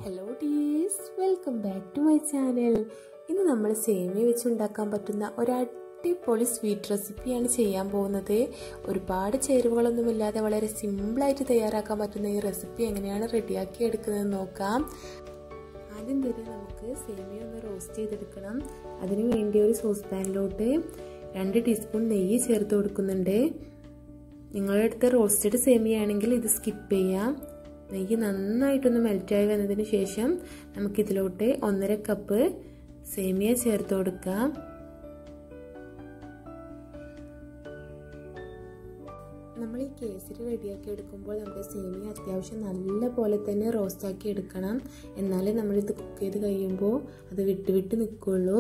hello ഡീസ് welcome back to my channel ഇന്ന് നമ്മൾ സേമിയ വെച്ച് ഉണ്ടാക്കാൻ പറ്റുന്ന ഒരു അടിപൊളി സ്വീറ്റ് റെസിപ്പിയാണ് ചെയ്യാൻ പോകുന്നത് ഒരുപാട് ചേരുവകളൊന്നുമില്ലാതെ വളരെ സിമ്പിളായിട്ട് തയ്യാറാക്കാൻ പറ്റുന്ന ഈ റെസിപ്പി എങ്ങനെയാണ് റെഡിയാക്കി എടുക്കുന്നത് നോക്കാം ആദ്യം തന്നെ നമുക്ക് സേമിയ ഒന്ന് റോസ്റ്റ് ചെയ്തെടുക്കണം അതിന് വേണ്ടി ഒരു സോസ് പാനിലോട്ട് രണ്ട് ടീസ്പൂൺ നെയ്യ് ചേർത്ത് കൊടുക്കുന്നുണ്ട് നിങ്ങളുടെ അടുത്ത് റോസ്റ്റഡ് സേമിയ ആണെങ്കിൽ ഇത് സ്കിപ്പ് ചെയ്യാം നെയ്യ് നന്നായിട്ടൊന്ന് മെൽറ്റായി വന്നതിന് ശേഷം നമുക്കിതിലോട്ട് ഒന്നര കപ്പ് സേമിയ ചേർത്ത് കൊടുക്കാം നമ്മൾ ഈ കേസരി റെഡിയാക്കി എടുക്കുമ്പോൾ നമ്മുടെ സേമിയ അത്യാവശ്യം നല്ല പോലെ തന്നെ റോസ്റ്റാക്കി എടുക്കണം എന്നാലേ നമ്മളിത് കുക്ക് ചെയ്ത് കഴിയുമ്പോൾ അത് വിട്ട് വിട്ട് നിൽക്കുള്ളൂ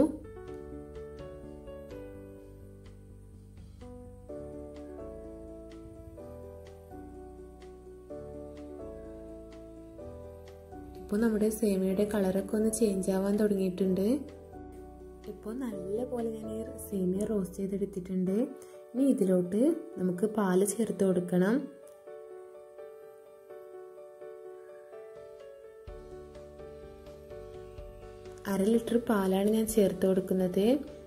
ഇപ്പോൾ നമ്മുടെ സേമിയയുടെ കളറൊക്കെ ഒന്ന് ചേഞ്ച് ആവാൻ തുടങ്ങിയിട്ടുണ്ട് ഇപ്പോൾ നല്ല പോലെ ഞാൻ ഈ സേമിയ റോസ്റ്റ് ചെയ്തെടുത്തിട്ടുണ്ട് ഇനി ഇതിലോട്ട് നമുക്ക് പാല് ചേർത്ത് കൊടുക്കണം അര ലിറ്റർ പാലാണ് ഞാൻ ചേർത്ത് കൊടുക്കുന്നത്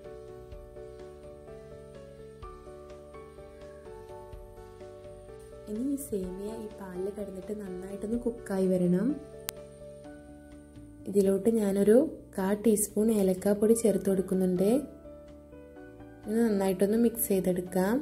ഇനി ഈ സേമിയ ഈ പാലിൽ കിടന്നിട്ട് നന്നായിട്ടൊന്ന് കുക്കായി വരണം ഇതിലോട്ട് ഞാനൊരു കാ ടീസ്പൂൺ ഏലക്കാപ്പൊടി ചേർത്ത് കൊടുക്കുന്നുണ്ട് ഇത് നന്നായിട്ടൊന്ന് മിക്സ് ചെയ്തെടുക്കാം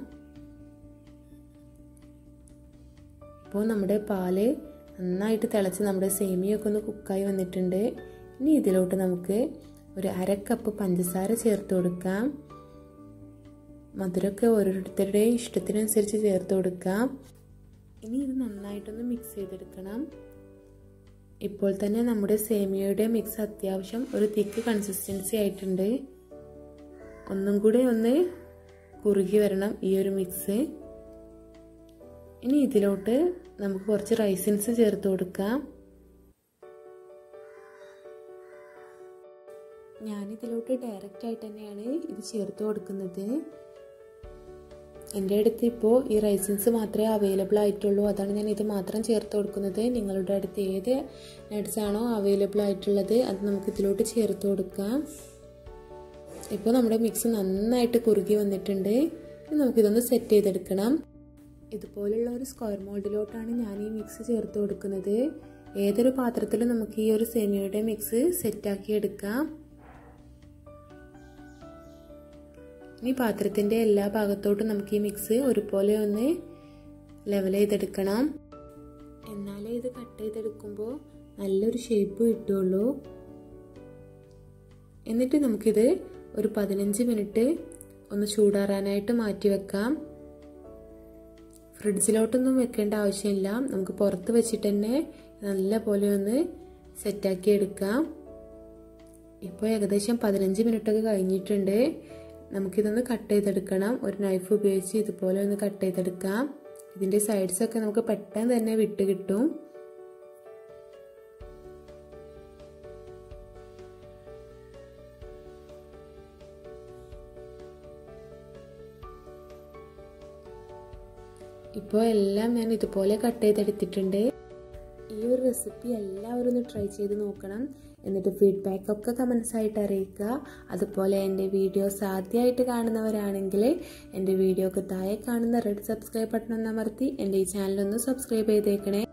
ഇപ്പോൾ നമ്മുടെ പാല് നന്നായിട്ട് തിളച്ച് നമ്മുടെ സേമിയൊക്കെ ഒന്ന് കുക്കായി വന്നിട്ടുണ്ട് ഇനി ഇതിലോട്ട് നമുക്ക് ഒരു അര കപ്പ് പഞ്ചസാര ചേർത്ത് കൊടുക്കാം മധുരമൊക്കെ ഓരോരുത്തരുടെയും ഇഷ്ടത്തിനനുസരിച്ച് ചേർത്ത് കൊടുക്കാം ഇനി ഇത് നന്നായിട്ടൊന്ന് മിക്സ് ചെയ്തെടുക്കണം ഇപ്പോൾ തന്നെ നമ്മുടെ സേമിയയുടെ മിക്സ് അത്യാവശ്യം ഒരു തിക്ക് കൺസിസ്റ്റൻസി ആയിട്ടുണ്ട് ഒന്നും കൂടെ ഒന്ന് കുറുകി വരണം ഈ ഒരു മിക്സ് ഇനി ഇതിലോട്ട് നമുക്ക് കുറച്ച് റൈസിൻസ് ചേർത്ത് കൊടുക്കാം ഞാനിതിലോട്ട് ഡയറക്റ്റ് ആയിട്ട് തന്നെയാണ് ഇത് ചേർത്ത് കൊടുക്കുന്നത് എൻ്റെ അടുത്ത് ഇപ്പോൾ ഈ റൈസിൻസ് മാത്രമേ അവൈലബിൾ ആയിട്ടുള്ളൂ അതാണ് ഞാൻ ഇത് മാത്രം ചേർത്ത് കൊടുക്കുന്നത് നിങ്ങളുടെ അടുത്ത് ഏത് നട്ട്സ് ആണോ അവൈലബിൾ ആയിട്ടുള്ളത് അത് നമുക്ക് ഇതിലോട്ട് ചേർത്ത് കൊടുക്കാം ഇപ്പോൾ നമ്മുടെ മിക്സ് നന്നായിട്ട് കുറുകി വന്നിട്ടുണ്ട് നമുക്കിതൊന്ന് സെറ്റ് ചെയ്തെടുക്കണം ഇതുപോലുള്ള ഒരു സ്ക്വയർ മോൾഡിലോട്ടാണ് ഞാൻ ഈ മിക്സ് ചേർത്ത് കൊടുക്കുന്നത് ഏതൊരു പാത്രത്തിലും നമുക്ക് ഈ ഒരു സേമിയയുടെ മിക്സ് സെറ്റാക്കി എടുക്കാം ഇനി പാത്രത്തിൻ്റെ എല്ലാ ഭാഗത്തോട്ടും നമുക്ക് ഈ മിക്സ് ഒരുപോലെ ഒന്ന് ലെവൽ ചെയ്തെടുക്കണം എന്നാലേ ഇത് കട്ട് ചെയ്തെടുക്കുമ്പോൾ നല്ലൊരു ഷേപ്പ് കിട്ടുള്ളൂ എന്നിട്ട് നമുക്കിത് ഒരു പതിനഞ്ച് മിനിറ്റ് ഒന്ന് ചൂടാറാനായിട്ട് മാറ്റി വെക്കാം ഫ്രിഡ്ജിലോട്ടൊന്നും വെക്കേണ്ട ആവശ്യമില്ല നമുക്ക് പുറത്ത് വെച്ചിട്ട് തന്നെ നല്ല പോലെ ഒന്ന് സെറ്റാക്കി എടുക്കാം ഇപ്പോൾ ഏകദേശം പതിനഞ്ച് മിനിറ്റൊക്കെ കഴിഞ്ഞിട്ടുണ്ട് നമുക്കിതൊന്ന് കട്ട് ചെയ്തെടുക്കണം ഒരു നൈഫ് ഉപയോഗിച്ച് ഇതുപോലെ ഒന്ന് കട്ട് ചെയ്തെടുക്കാം ഇതിൻ്റെ സൈഡ്സൊക്കെ നമുക്ക് പെട്ടെന്ന് തന്നെ വിട്ട് കിട്ടും ഇപ്പോൾ എല്ലാം ഞാൻ ഇതുപോലെ കട്ട് ചെയ്തെടുത്തിട്ടുണ്ട് ഈ ഒരു റെസിപ്പി എല്ലാവരും ഒന്ന് ട്രൈ ചെയ്ത് നോക്കണം എന്നിട്ട് ഫീഡ്ബാക്ക് ഒക്കെ കമൻസ് ആയിട്ട് അറിയിക്കുക അതുപോലെ എൻ്റെ വീഡിയോസ് ആദ്യമായിട്ട് കാണുന്നവരാണെങ്കിൽ എൻ്റെ വീഡിയോക്ക് താഴെ കാണുന്ന റെഡ് സബ്സ്ക്രൈബ് ബട്ടൺ ഒന്ന് അമർത്തി എൻ്റെ ഈ ചാനലൊന്ന് സബ്സ്ക്രൈബ് ചെയ്തേക്കണേ